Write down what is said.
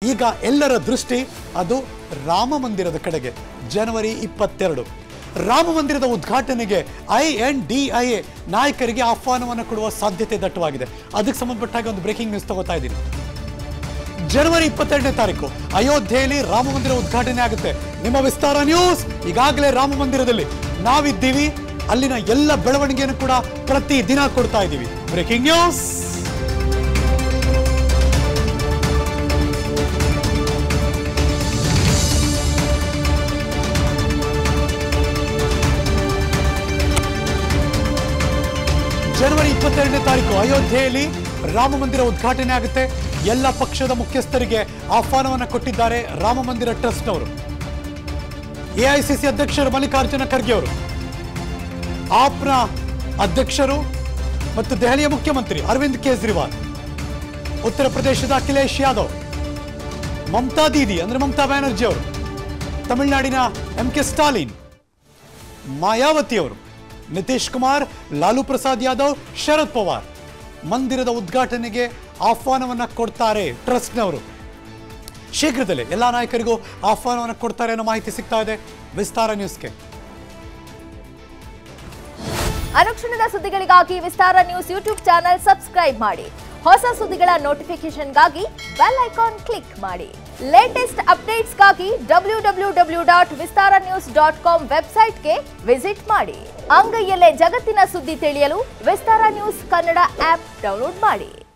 ಈಗ ಎಲ್ಲರ ದೃಷ್ಟಿ ಅದು ರಾಮ ಮಂದಿರದ ಕಡೆಗೆ ಜನವರಿ ಇಪ್ಪತ್ತೆರಡು ರಾಮ ಮಂದಿರದ ಉದ್ಘಾಟನೆಗೆ I N D I A ನಾಯಕರಿಗೆ ಆಹ್ವಾನವನ್ನು ಕೊಡುವ ಸಾಧ್ಯತೆ ದಟ್ಟವಾಗಿದೆ ಅದಕ್ಕೆ ಸಂಬಂಧಪಟ್ಟ ಹಾಗೆ ಒಂದು ಬ್ರೇಕಿಂಗ್ ನ್ಯೂಸ್ ತಗೋತಾ ಇದ್ದೀನಿ ಜನವರಿ ಇಪ್ಪತ್ತೆರಡನೇ ತಾರೀಕು ಅಯೋಧ್ಯೆಯಲ್ಲಿ ರಾಮ ಮಂದಿರ ಉದ್ಘಾಟನೆ ಆಗುತ್ತೆ ನಿಮ್ಮ ವಿಸ್ತಾರ ನ್ಯೂಸ್ ಈಗಾಗಲೇ ರಾಮ ಮಂದಿರದಲ್ಲಿ ನಾವಿದ್ದೀವಿ ಅಲ್ಲಿನ ಎಲ್ಲ ಬೆಳವಣಿಗೆಯನ್ನು ಕೂಡ ಪ್ರತಿ ದಿನ ಕೊಡ್ತಾ ಇದ್ದೀವಿ ಬ್ರೇಕಿಂಗ್ ನ್ಯೂಸ್ ಜನವರಿ ಇಪ್ಪತ್ತೆರಡನೇ ತಾರೀಕು ಅಯೋಧ್ಯೆಯಲ್ಲಿ ರಾಮ ಮಂದಿರ ಉದ್ಘಾಟನೆ ಆಗುತ್ತೆ ಎಲ್ಲ ಪಕ್ಷದ ಮುಖ್ಯಸ್ಥರಿಗೆ ಆಹ್ವಾನವನ್ನು ಕೊಟ್ಟಿದ್ದಾರೆ ರಾಮ ಮಂದಿರ ಟ್ರಸ್ಟ್ನವರು ಎಐಸಿಸಿ ಅಧ್ಯಕ್ಷರು ಮಲ್ಲಿಕಾರ್ಜುನ ಖರ್ಗೆ ಅವರು ಆಪ್ನ ಅಧ್ಯಕ್ಷರು ಮತ್ತು ದೆಹಲಿಯ ಮುಖ್ಯಮಂತ್ರಿ ಅರವಿಂದ್ ಕೇಜ್ರಿವಾಲ್ ಉತ್ತರ ಪ್ರದೇಶದ ಅಖಿಲೇಶ್ ಯಾದವ್ ಮಮತಾ ದೀದಿ ಅಂದ್ರೆ ಮಮತಾ ಬ್ಯಾನರ್ಜಿ ಅವರು ತಮಿಳುನಾಡಿನ ಎಂ ಕೆ ಸ್ಟಾಲಿನ್ ಮಾಯಾವತಿ ಅವರು ನಿತೀಶ್ ಕುಮಾರ್ ಲಾಲು ಪ್ರಸಾದ್ ಯಾದವ್ ಶರದ್ ಪವಾರ್ ಮಂದಿರದ ಉದ್ಘಾಟನೆಗೆ ಆಹ್ವಾನವನ್ನ ಕೊಡ್ತಾರೆ ಟ್ರಸ್ಟ್ನವರು ಶೀಘ್ರದಲ್ಲೇ ಎಲ್ಲ ನಾಯಕರಿಗೂ ಆಹ್ವಾನವನ್ನು ಕೊಡ್ತಾರೆ ಅನ್ನೋ ಮಾಹಿತಿ ಸಿಗ್ತಾ ಇದೆ ವಿಸ್ತಾರ ನ್ಯೂಸ್ಗೆ ಅನುಕ್ಷಣದ ಸುದ್ದಿಗಳಿಗಾಗಿ Vistara news YouTube channel subscribe ಮಾಡಿ ಹೊಸ ಸುದ್ದಿಗಳ ನೋಟಿಫಿಕೇಶನ್ಗಾಗಿ ಬೆಲ್ ಐಕಾನ್ ಕ್ಲಿಕ್ ಮಾಡಿ ಲೇಟೆಸ್ಟ್ ಅಪ್ಡೇಟ್ಸ್ಗಾಗಿ W W W dot Vistara news dot com ವೆಬ್ಸೈಟ್ಗೆ ವಿಸಿಟ್ ಮಾಡಿ ಅಂಗೈಯಲ್ಲೇ ಜಗತ್ತಿನ ಸುದ್ದಿ ತಿಳಿಯಲು Vistara news Kannada app download ಮಾಡಿ